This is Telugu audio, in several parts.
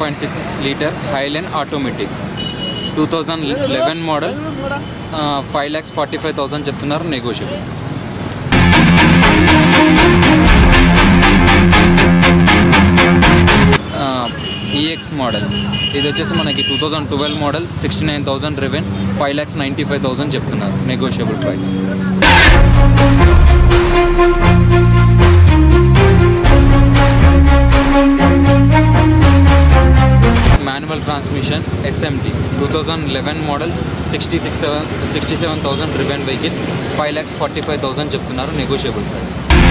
point six litre highline automatic two thousand eleven model five lakhs forty five thousand చెప్తున్నారు నెగోషియబుల్ ఈఎక్స్ మోడల్ ఇది వచ్చేసి మనకి two thousand twelve model sixty nine thousand driven five lakhs ninety five thousand చెప్తున్నారు negotiable price manual transmission SMT two thousand eleven model sixty six seven sixty seven thousand driven vehicle five lakhs forty five thousand చెప్తున్నారు negotiable price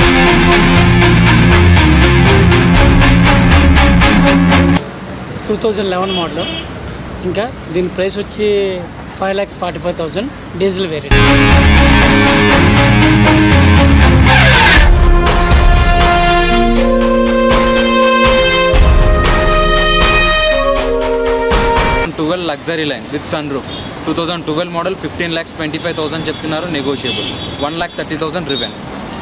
two thousand eleven model ఇంకా దీని ప్రైస్ వచ్చి five lakhs forty five thousand diesel variant twelve luxury line with sunroof two thousand twelve model fifteen lakhs twenty five thousand చెప్తున్నారు negotiable one lakh thirty thousand driven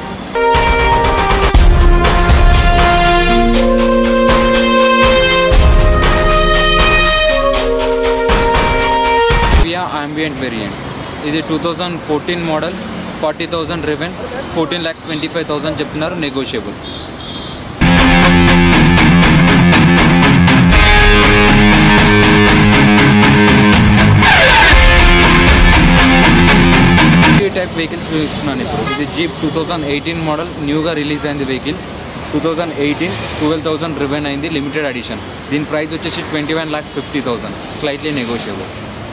via ambient variant ఇది two thousand fourteen model forty thousand driven fourteen lakhs twenty five thousand చెప్తున్నారు నెగోషియబుల్ ఈ టైప్ వెహికల్స్ చూపిస్తున్నాను ఇప్పుడు ఇది Jeep two thousand eighteen model న్యూగా రిలీజ్ అయింది vehicle two thousand eighteen twelve thousand driven అయింది లిమిటెడ్ ఎడిషన్ దీని ప్రైస్ వచ్చేసి twenty one lakhs fifty thousand slightly negotiable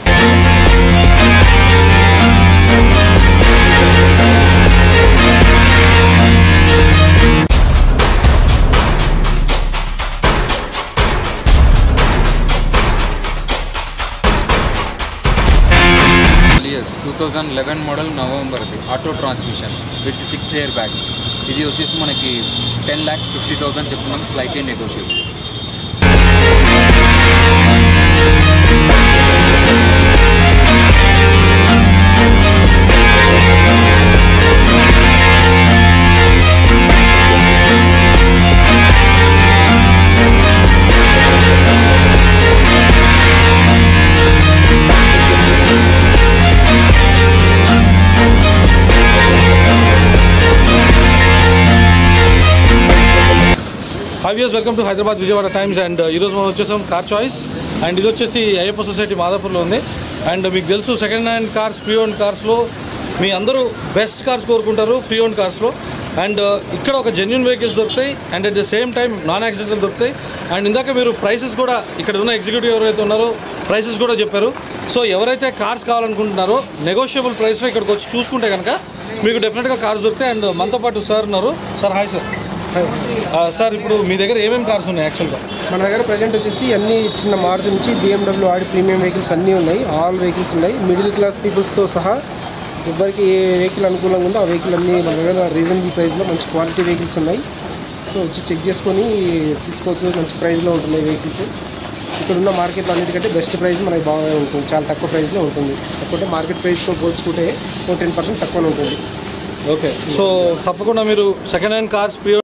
లియస్ టూ థౌజండ్ లెవెన్ మోడల్ నవంబర్ది auto transmission with six airbags ఇది వచ్చేసి మనకి టెన్ ల్యాక్స్ ఫిఫ్టీ థౌసండ్ చెప్తున్నాం slightly negotiable five years welcome to Hyderabad Vijayawada times and ఈరోజు మనం వచ్చేసాం కార్ చాయిస్ అండ్ ఇది వచ్చేసి అయ్యప్ప సొసైటీ మాదాపూర్లో ఉంది అండ్ మీకు తెలుసు second hand cars pre own కార్స్లో మీ అందరూ బెస్ట్ కార్స్ కోరుకుంటారు ప్రీ ఓన్ కార్స్లో అండ్ ఇక్కడ ఒక జెన్యున్ వెహికల్స్ దొరుకుతాయి and at the same time non accidental దొరుకుతాయి అండ్ ఇందాక మీరు ప్రైసెస్ కూడా ఇక్కడ ఉన్న ఎగ్జిక్యూటివ్ ఎవరైతే ఉన్నారో ప్రైసెస్ కూడా చెప్పారు సో ఎవరైతే కార్స్ కావాలనుకుంటున్నారో నెగోషియబుల్ ప్రైస్లో ఇక్కడికి వచ్చి చూసుకుంటే కనుక మీకు డెఫినెట్గా కార్స్ దొరుకుతాయి అండ్ మనతో పాటు సార్ ఉన్నారు సార్ హాయ్ సార్ సార్ ఇప్పుడు మీ దగ్గర ఏమేమి కార్స్ ఉన్నాయి యాక్చువల్గా మన దగ్గర ప్రజెంట్ వచ్చేసి అన్ని చిన్న మారుతి నుంచి BMW ఆడి ప్రీమియం వెహికల్స్ అన్నీ ఉన్నాయి ఆల్ వెహికల్స్ ఉన్నాయి మిడిల్ క్లాస్ పీపుల్స్తో సహా ఎవరికి ఏ వెహికల్ అనుకూలంగా ఉందో ఆ వెహికల్ అన్నీ మన దగ్గర రీజనబుల్ ప్రైస్లో మంచి క్వాలిటీ వెహికల్స్ ఉన్నాయి సో వచ్చి చెక్ చేసుకొని తీసుకోవచ్చు మంచి ప్రైస్లో ఉంటున్నాయి వెహికల్స్ ఇక్కడ ఉన్న మార్కెట్లో అన్నిటికంటే బెస్ట్ ప్రైస్ మనకి బాగా ఉంటుంది చాలా తక్కువ ప్రైస్లో ఉంటుంది కాకపోతే మార్కెట్ ప్రైస్తో పోల్చుకుంటే ఓ టెన్ పర్సెంట్ తక్కువ ఉంటుంది ఓకే సో తప్పకుండా మీరు సెకండ్ హ్యాండ్ కార్స్ ప్రీ